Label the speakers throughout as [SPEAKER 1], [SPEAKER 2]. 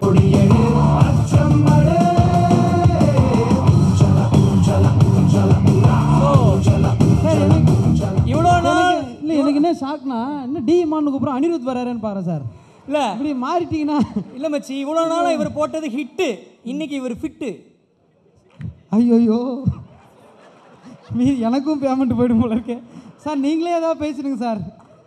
[SPEAKER 1] கொடியேறு அச்சம் அடே ஊஞ்சல ஊஞ்சல ஊஞ்சல ஊஞ்சல
[SPEAKER 2] சார் எனக்கு
[SPEAKER 3] இவ்வளோ நாள்
[SPEAKER 2] எனக்கு- இல்ல எனக்கு என்ன ஷாக்னா என்ன டி மானுக்கு அப்புறம் அனிருத் வராருன்னு பாரு சார்
[SPEAKER 3] இல்லை
[SPEAKER 2] இப்படி மாறிட்டீங்கன்னா
[SPEAKER 3] இல்லை மச்சி இவ்வளோ நாளாக இவர் போட்டது ஹிட்டு இன்னைக்கு இவர் ஃபிட்டு
[SPEAKER 2] ஐயோயோ மீ எனக்கும் பேமெண்ட் போயிடும் போல இருக்கே சார் நீங்களே ஏதாவது பேசுடுங்க சார்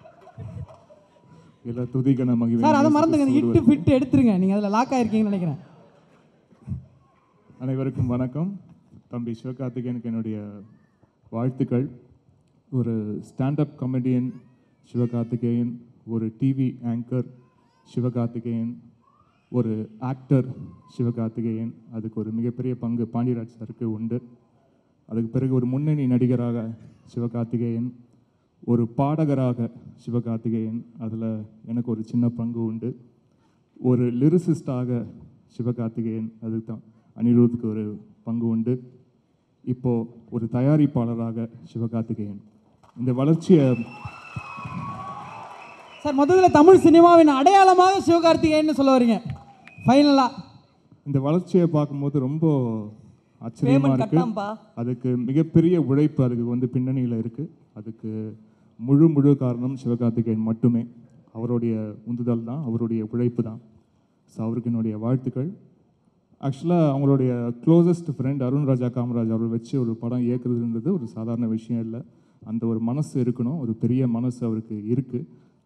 [SPEAKER 4] எல்லா துதிகன மகிமை
[SPEAKER 2] சார் அதை
[SPEAKER 4] இயேசு
[SPEAKER 2] மறந்துங்க
[SPEAKER 4] கிறிஸ்து
[SPEAKER 2] இட்டு
[SPEAKER 4] ஒருவர்.
[SPEAKER 2] ஃபிட் எடுத்துருங்க நீங்கள் அதில் லாக் ஆயிருக்கீங்கன்னு நினைக்கிறேன்
[SPEAKER 4] அனைவருக்கும் வணக்கம் தம்பி சிவகார்த்திகேயனுக்கு என்னுடைய வாழ்த்துக்கள் ஒரு ஸ்டாண்டப் காமெடியன் சிவகார்த்திகேயன் ஒரு டிவி ஆங்கர் சிவகார்த்திகேயன் ஒரு ஆக்டர் சிவகார்த்திகேயன் அதுக்கு ஒரு மிகப்பெரிய பங்கு பாண்டியராஜ் சாருக்கு உண்டு அதுக்கு பிறகு ஒரு முன்னணி நடிகராக சிவகார்த்திகேயன் ஒரு பாடகராக சிவகார்த்திகேயன் அதில் எனக்கு ஒரு சின்ன பங்கு உண்டு ஒரு லிரிசிஸ்டாக சிவகார்த்திகேயன் அதுக்கு தான் அனிருத்துக்கு ஒரு பங்கு உண்டு இப்போ ஒரு தயாரிப்பாளராக சிவகார்த்திகேயன் இந்த வளர்ச்சியை
[SPEAKER 2] சார் மொத்தத்தில் தமிழ் சினிமாவின் அடையாளமாக சிவகார்த்திகேயன்னு சொல்ல வரீங்க ஃபைனலாக
[SPEAKER 4] இந்த வளர்ச்சியை பார்க்கும்போது ரொம்ப ஆச்சரியமா
[SPEAKER 3] பேமெண்ட்
[SPEAKER 4] இருக்கு
[SPEAKER 3] கட்டாம்பா
[SPEAKER 4] அதுக்கு மிகப்பெரிய உழைப்பு அதுக்கு வந்து பின்னணியில் இருக்கு அதுக்கு முழு முழு காரணம் சிவகார்த்திகேயன் மட்டுமே அவருடைய உந்துதல் தான் அவருடைய உழைப்பு தான் ஸோ அவருக்கு என்னுடைய வாழ்த்துக்கள் ஆக்சுவலாக அவங்களுடைய க்ளோசஸ்ட் ஃப்ரெண்ட் அருண் ராஜா காமராஜ் அவர் வச்சு ஒரு படம் இயக்குறதுன்றது ஒரு சாதாரண விஷயம் இல்லை அந்த ஒரு மனசு இருக்கணும் ஒரு பெரிய மனசு அவருக்கு இருக்குது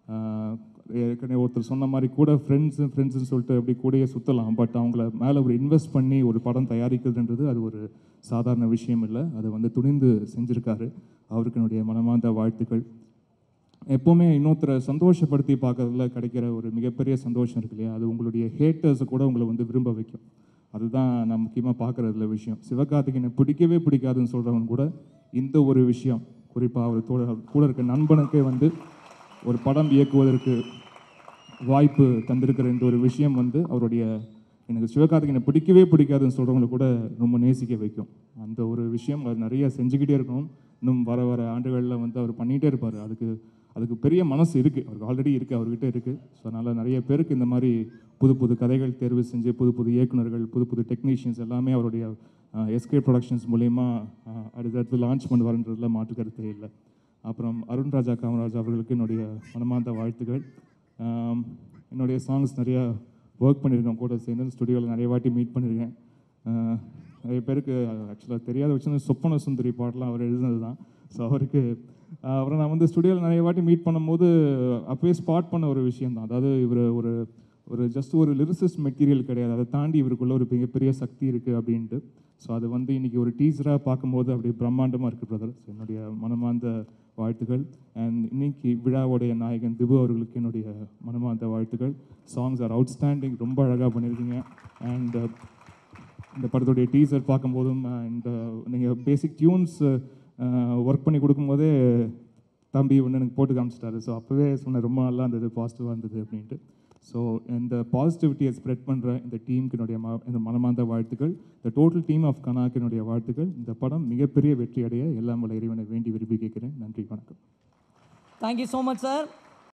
[SPEAKER 4] ஏற்கனவே ஒருத்தர் சொன்ன மாதிரி கூட ஃப்ரெண்ட்ஸு ஃப்ரெண்ட்ஸ்னு சொல்லிட்டு அப்படி கூடயே சுற்றலாம் பட் அவங்கள மேலே ஒரு இன்வெஸ்ட் பண்ணி ஒரு படம் தயாரிக்கிறதுன்றது அது ஒரு சாதாரண விஷயம் இல்லை அதை வந்து துணிந்து செஞ்சுருக்காரு அவருக்கு என்னுடைய மனமார்ந்த வாழ்த்துக்கள் எப்போவுமே இன்னொருத்தரை சந்தோஷப்படுத்தி பார்க்கறதுல கிடைக்கிற ஒரு மிகப்பெரிய சந்தோஷம் இருக்கு இல்லையா அது உங்களுடைய ஹேட்டர்ஸை கூட உங்களை வந்து விரும்ப வைக்கும் அதுதான் நான் முக்கியமாக பார்க்குறதுல விஷயம் சிவகார்த்திகேயனை பிடிக்கவே பிடிக்காதுன்னு சொல்கிறவன் கூட இந்த ஒரு விஷயம் குறிப்பாக அவர் தோழ கூட இருக்க நண்பனுக்கே வந்து ஒரு படம் இயக்குவதற்கு வாய்ப்பு தந்திருக்கிற இந்த ஒரு விஷயம் வந்து அவருடைய எனக்கு சிவகார்த்திகேயனை பிடிக்கவே பிடிக்காதுன்னு சொல்கிறவங்களை கூட ரொம்ப நேசிக்க வைக்கும் அந்த ஒரு விஷயம் அவர் நிறைய செஞ்சுக்கிட்டே இருக்கணும் இன்னும் வர வர ஆண்டுகளில் வந்து அவர் பண்ணிகிட்டே இருப்பார் அதுக்கு அதுக்கு பெரிய மனசு இருக்குது அவருக்கு ஆல்ரெடி இருக்குது அவர்கிட்ட இருக்குது ஸோ அதனால் நிறைய பேருக்கு இந்த மாதிரி புது புது கதைகள் தேர்வு செஞ்சு புது புது இயக்குனர்கள் புது புது டெக்னீஷியன்ஸ் எல்லாமே அவருடைய எஸ்கே ப்ரொடக்ஷன்ஸ் மூலயமா அடுத்தடுத்து லான்ச் பண்ணுவார்ன்றதுல மாற்று கருத்தே இல்லை அப்புறம் அருண் ராஜா காமராஜ் அவர்களுக்கு என்னுடைய மனமார்ந்த வாழ்த்துக்கள் ஆம், என்னுடைய சாங்ஸ் நிறையா ஒர்க் பண்ணியிருக்கேன் கூட சேர்ந்து ஸ்டுடியோவில் நிறைய வாட்டி மீட் பண்ணியிருக்கேன் ஆஹ், நிறைய பேருக்கு ஆக்சுவலாக தெரியாத வச்சு சொப்பன சுந்தரி பாட்டெலாம் அவர் எழுதுனது தான் ஸோ அவருக்கு ஆஹ், அவரை நான் வந்து ஸ்டுடியோவில் நிறைய வாட்டி மீட் பண்ணும்போது அப்போயே ஸ்பாட் பண்ண ஒரு விஷயம் தான் அதாவது இவர் ஒரு ஒரு ஜஸ்ட் ஒரு லிரிசிஸ்ட் மெட்டீரியல் கிடையாது அதை தாண்டி இவருக்குள்ள ஒரு மிகப்பெரிய சக்தி இருக்குது அப்படின்ட்டு ஸோ அது வந்து இன்னைக்கு ஒரு டீச்சராக பார்க்கும்போது அப்படியே பிரம்மாண்டமாக இருக்குது பிரதர் என்னுடைய மனமார்ந்த வாழ்த்துக்கள் அண்ட் இன்னைக்கு விழாவுடைய நாயகன் திபு அவர்களுக்கு என்னுடைய மனமார்ந்த வாழ்த்துக்கள் சாங்ஸ் ஆர் அவுட்ஸ்டாண்டிங் ரொம்ப அழகாக பண்ணியிருக்கீங்க அண்ட் இந்த படத்துடைய டீசர் பார்க்கும்போதும் இந்த நீங்கள் பேசிக் டியூன்ஸ் ஒர்க் பண்ணி கொடுக்கும்போதே தம்பி ஒன்று எனக்கு போட்டு காமிச்சிட்டாரு ஸோ அப்போவே சொன்னேன் ரொம்ப நல்லா இருந்தது பாசிட்டிவாக இருந்தது அப்படின்ட்டு ஸோ இந்த பாசிட்டிவிட்டியை ஸ்ப்ரெட் பண்ணுற இந்த டீமுக்கு என்னுடைய ம இந்த மனமார்ந்த வாழ்த்துக்கள் இந்த டோட்டல் டீம் ஆஃப் கனாக்கு என்னுடைய வாழ்த்துக்கள் இந்த படம் மிகப்பெரிய வெற்றி அடைய எல்லாம் வல்ல இறைவனை வேண்டி விரும்பி கேட்கிறேன் நன்றி வணக்கம்
[SPEAKER 3] தேங்க்யூ ஸோ மச் சார்